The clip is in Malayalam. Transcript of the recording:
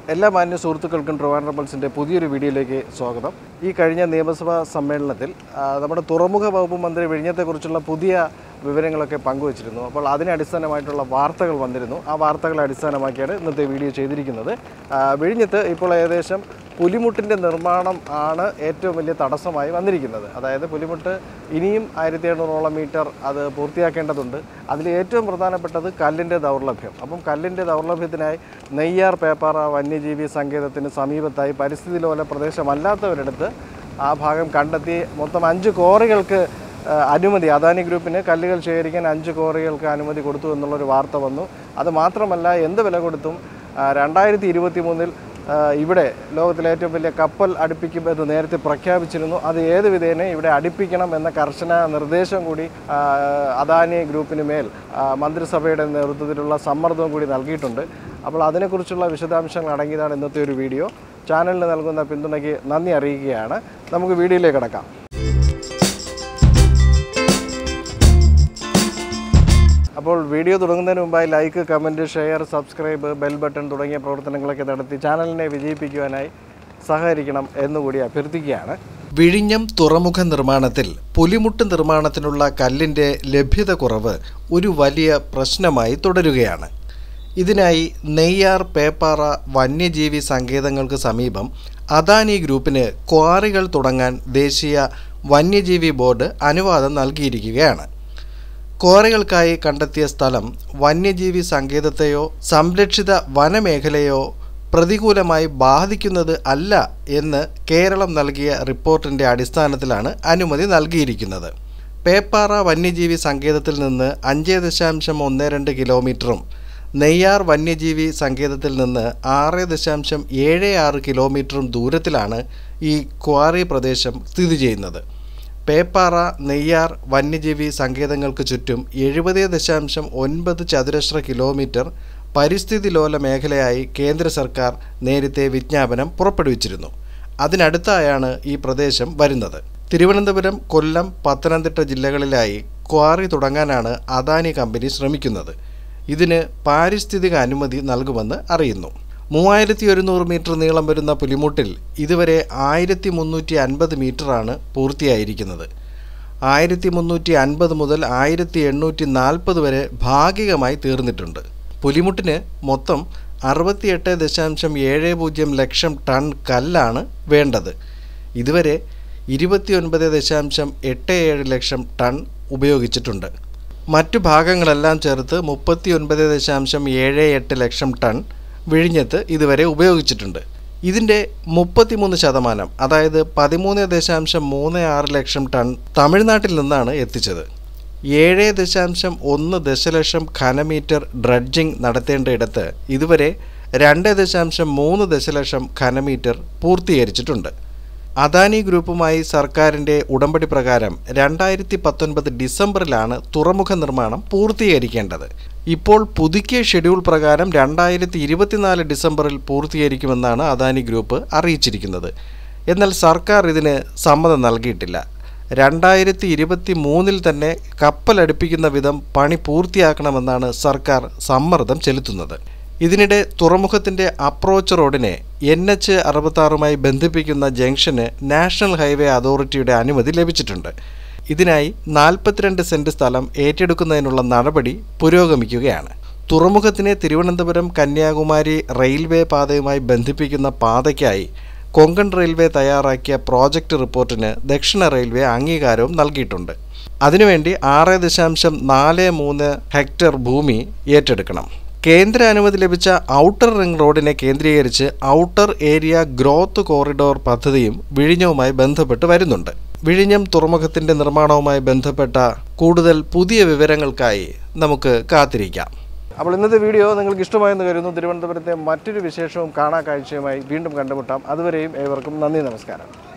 എല്ലാ മാന്യ സുഹൃത്തുക്കൾക്കും ട്രിവാൻഡ്രം പൾസിൻ്റെ പുതിയൊരു വീഡിയോയിലേക്ക് സ്വാഗതം ഈ കഴിഞ്ഞ നിയമസഭാ സമ്മേളനത്തിൽ ആ, നമ്മുടെ തുറമുഖ വകുപ്പ് മന്ത്രി വിഴിഞ്ഞത്തെക്കുറിച്ചുള്ള പുതിയ വിവരങ്ങളൊക്കെ പങ്കുവച്ചിരുന്നു അപ്പോൾ അതിനെ അടിസ്ഥാനമായിട്ടുള്ള വാർത്തകൾ വന്നിരുന്നു ആ വാർത്തകളെ അടിസ്ഥാനമാക്കിയാണ് ഇന്നത്തെ വീഡിയോ ചെയ്തിരിക്കുന്നത് ആ, വിഴിഞ്ഞത്ത് ഇപ്പോൾ ഏകദേശം പുലിമുട്ടിൻ്റെ നിർമ്മാണം ആണ് ഏറ്റവും വലിയ തടസ്സമായി വന്നിരിക്കുന്നത് അതായത് പുലിമുട്ട് ഇനിയും ആയിരത്തി എണ്ണൂറോളം മീറ്റർ അത് പൂർത്തിയാക്കേണ്ടതുണ്ട് അതിൽ ഏറ്റവും പ്രധാനപ്പെട്ടത് കല്ലിൻ്റെ ദൗർലഭ്യം അപ്പം കല്ലിൻ്റെ ദൗർലഭ്യത്തിനായി നെയ്യാർ പേപ്പാറ വന്യജീവി സങ്കേതത്തിന് സമീപത്തായി പരിസ്ഥിതി ലോല പ്രദേശമല്ലാത്തവരിടത്ത് ആ ഭാഗം കണ്ടെത്തി മൊത്തം അഞ്ച് കോറികൾക്ക് ആ, അനുമതി അദാനി ഗ്രൂപ്പിന് കല്ലുകൾ ശേഖരിക്കാൻ അഞ്ച് കോറികൾക്ക് അനുമതി കൊടുത്തു എന്നുള്ളൊരു വാർത്ത വന്നു അത് മാത്രമല്ല എന്ത് വില കൊടുത്തും രണ്ടായിരത്തി ഇരുപത്തി മൂന്നിൽ ഇവിടെ ലോകത്തിലെ ഏറ്റവും വലിയ കപ്പൽ അടുപ്പിക്കുമെന്ന് നേരത്തെ പ്രഖ്യാപിച്ചിരുന്നു അത് ഏത് വിധേന ഇവിടെ അടുപ്പിക്കണം എന്ന കർശന നിർദ്ദേശം കൂടി ആ, അദാനി ഗ്രൂപ്പിന് മേൽ ആ, മന്ത്രിസഭയുടെ നേതൃത്വത്തിലുള്ള സമ്മർദ്ദവും കൂടി നൽകിയിട്ടുണ്ട് അപ്പോൾ അതിനെക്കുറിച്ചുള്ള വിശദാംശങ്ങൾ അടങ്ങിയതാണ് ഇന്നത്തെ ഒരു വീഡിയോ ചാനലിന് നൽകുന്ന പിന്തുണയ്ക്ക് നന്ദി അറിയിക്കുകയാണ് നമുക്ക് വീഡിയോയിലേക്ക് കിടക്കാം അപ്പോൾ വീഡിയോ തുടങ്ങുന്നതിന് മുമ്പായി like comment share subscribe bell button തുടങ്ങിയ പ്രവർത്തനങ്ങളൊക്കെ നടത്തി ചാനലിനെ വിജയിപ്പിക്കുവാനായി സഹകരിക്കണം എന്നുകൂടി അഭ്യർത്ഥിക്കുകയാണ് വിഴിഞ്ഞം തുറമുഖ നിർമ്മാണത്തിൽ പുലിമുട്ട് നിർമ്മാണത്തിനുള്ള കല്ലിൻ്റെ ലഭ്യത കുറവ് ഒരു വലിയ പ്രശ്നമായി തുടരുകയാണ് ഇതിനായി നെയ്യാർ പേപ്പാറ വന്യജീവി സങ്കേതങ്ങൾക്ക് സമീപം അദാനി ഗ്രൂപ്പിന് ക്വാറികൾ തുടങ്ങാൻ ദേശീയ വന്യജീവി ബോർഡ് അനുവാദം നൽകിയിരിക്കുകയാണ് ക്വാറികൾക്കായി കണ്ടെത്തിയ സ്ഥലം വന്യജീവി സങ്കേതത്തെയോ സംരക്ഷിത വനമേഖലയോ പ്രതികൂലമായി ബാധിക്കുന്നത് അല്ല എന്ന് കേരളം നൽകിയ റിപ്പോർട്ടിൻ്റെ അടിസ്ഥാനത്തിലാണ് അനുമതി നൽകിയിരിക്കുന്നത് പേപ്പാറ വന്യജീവി സങ്കേതത്തിൽ നിന്ന് അഞ്ച് ദശാംശം ഒന്ന് രണ്ട് കിലോമീറ്ററും നെയ്യാർ വന്യജീവി സങ്കേതത്തിൽ നിന്ന് ആറ് ദശാംശം ഏഴ് ആറ് കിലോമീറ്ററും ദൂരത്തിലാണ് ഈ ക്വാറി പ്രദേശം സ്ഥിതി ചെയ്യുന്നത് പേപ്പാറ നെയ്യാർ വന്യജീവി സങ്കേതങ്ങൾക്ക് ചുറ്റും എഴുപത് ദശാംശം ഒൻപത് ചതുരശ്ര കിലോമീറ്റർ പരിസ്ഥിതി ലോല മേഖലയായി കേന്ദ്ര സർക്കാർ നേരത്തെ വിജ്ഞാപനം പുറപ്പെടുവിച്ചിരുന്നു അതിനടുത്തായാണ് ഈ പ്രദേശം വരുന്നത് തിരുവനന്തപുരം കൊല്ലം പത്തനംതിട്ട ജില്ലകളിലായി ക്വാറി തുടങ്ങാനാണ് അദാനി കമ്പനി ശ്രമിക്കുന്നത് ഇതിന് പാരിസ്ഥിതിക അനുമതി നൽകുമെന്ന് അറിയുന്നു മൂവായിരത്തി ഒരുന്നൂറ് മീറ്റർ നീളം വരുന്ന പുലിമുട്ടിൽ ഇതുവരെ ആയിരത്തി മുന്നൂറ്റി അൻപത് മീറ്ററാണ് പൂർത്തിയായിരിക്കുന്നത് ആയിരത്തി മുന്നൂറ്റി അൻപത് മുതൽ ആയിരത്തി എണ്ണൂറ്റി നാൽപ്പത് വരെ ഭാഗികമായി തീർന്നിട്ടുണ്ട് പുലിമുട്ടിന് മൊത്തം അറുപത്തിയെട്ട് ദശാംശം ഏഴ് പൂജ്യം ലക്ഷം ടൺ കല്ലാണ് വേണ്ടത് ഇതുവരെ ഇരുപത്തിയൊൻപത് ദശാംശം എട്ട് ഏഴ് ലക്ഷം ടൺ ഉപയോഗിച്ചിട്ടുണ്ട് മറ്റു ഭാഗങ്ങളെല്ലാം ചേർത്ത് മുപ്പത്തിയൊൻപത് ദശാംശം ഏഴ് എട്ട് ലക്ഷം ടൺ വിഴിഞ്ഞത്ത് ഇതുവരെ ഉപയോഗിച്ചിട്ടുണ്ട് ഇതിൻ്റെ മുപ്പത്തിമൂന്ന് ശതമാനം അതായത് പതിമൂന്ന് ദശാംശം മൂന്ന് ആറ് ലക്ഷം ടൺ തമിഴ്നാട്ടിൽ നിന്നാണ് എത്തിച്ചത് ഏഴ് ദശാംശം ഒന്ന് ദശലക്ഷം ഘനമീറ്റർ ഡ്രഡ്ജിംഗ് നടത്തേണ്ടയിടത്ത് ഇതുവരെ രണ്ട് ദശാംശം മൂന്ന് ദശലക്ഷം ഘനമീറ്റർ പൂർത്തീകരിച്ചിട്ടുണ്ട് അദാനി ഗ്രൂപ്പുമായി സർക്കാരിൻ്റെ ഉടമ്പടി പ്രകാരം രണ്ടായിരത്തി പത്തൊൻപത് ഡിസംബറിലാണ് തുറമുഖ നിർമ്മാണം പൂർത്തീകരിക്കേണ്ടത് ഇപ്പോൾ പുതുക്കിയ ഷെഡ്യൂൾ പ്രകാരം രണ്ടായിരത്തി ഇരുപത്തിനാല് ഡിസംബറിൽ പൂർത്തീകരിക്കുമെന്നാണ് അദാനി ഗ്രൂപ്പ് അറിയിച്ചിരിക്കുന്നത് എന്നാൽ സർക്കാർ ഇതിന് സമ്മതം നൽകിയിട്ടില്ല രണ്ടായിരത്തി ഇരുപത്തി മൂന്നിൽ തന്നെ കപ്പലടുപ്പിക്കുന്ന വിധം പണി പൂർത്തിയാക്കണമെന്നാണ് സർക്കാർ സമ്മർദ്ദം ചെലുത്തുന്നത് ഇതിനിടെ തുറമുഖത്തിൻ്റെ അപ്രോച്ച് റോഡിനെ എൻ എച്ച് അറുപത്താറുമായി ബന്ധിപ്പിക്കുന്ന ജംഗ്ഷന് നാഷണൽ ഹൈവേ അതോറിറ്റിയുടെ അനുമതി ലഭിച്ചിട്ടുണ്ട് ഇതിനായി നാൽപ്പത്തിരണ്ട് സെൻറ്റ് സ്ഥലം ഏറ്റെടുക്കുന്നതിനുള്ള നടപടി പുരോഗമിക്കുകയാണ് തുറമുഖത്തിനെ തിരുവനന്തപുരം കന്യാകുമാരി റെയിൽവേ പാതയുമായി ബന്ധിപ്പിക്കുന്ന പാതയ്ക്കായി കൊങ്കൺ റെയിൽവേ തയ്യാറാക്കിയ പ്രോജക്റ്റ് റിപ്പോർട്ടിന് ദക്ഷിണ റെയിൽവേ അംഗീകാരവും നൽകിയിട്ടുണ്ട് അതിനുവേണ്ടി ആറ് ദശാംശം നാല് മൂന്ന് ഹെക്ടർ ഭൂമി ഏറ്റെടുക്കണം കേന്ദ്ര അനുമതി ലഭിച്ച ഔട്ടർ റിംഗ് റോഡിനെ കേന്ദ്രീകരിച്ച് ഔട്ടർ ഏരിയ ഗ്രോത്ത് കോറിഡോർ പദ്ധതിയും വിഴിഞ്ഞവുമായി ബന്ധപ്പെട്ട് വരുന്നുണ്ട് വിഴിഞ്ഞം തുറമുഖത്തിൻ്റെ നിർമ്മാണവുമായി ബന്ധപ്പെട്ട കൂടുതൽ പുതിയ വിവരങ്ങൾക്കായി നമുക്ക് കാത്തിരിക്കാം അപ്പോൾ ഇന്നത്തെ വീഡിയോ നിങ്ങൾക്ക് ഇഷ്ടമായെന്ന് കരുതുന്നു തിരുവനന്തപുരത്തെ മറ്റൊരു വിശേഷവും കാണാ കാഴ്ചയുമായി വീണ്ടും കണ്ടുമുട്ടാം അതുവരെയും ഏവർക്കും നന്ദി നമസ്കാരം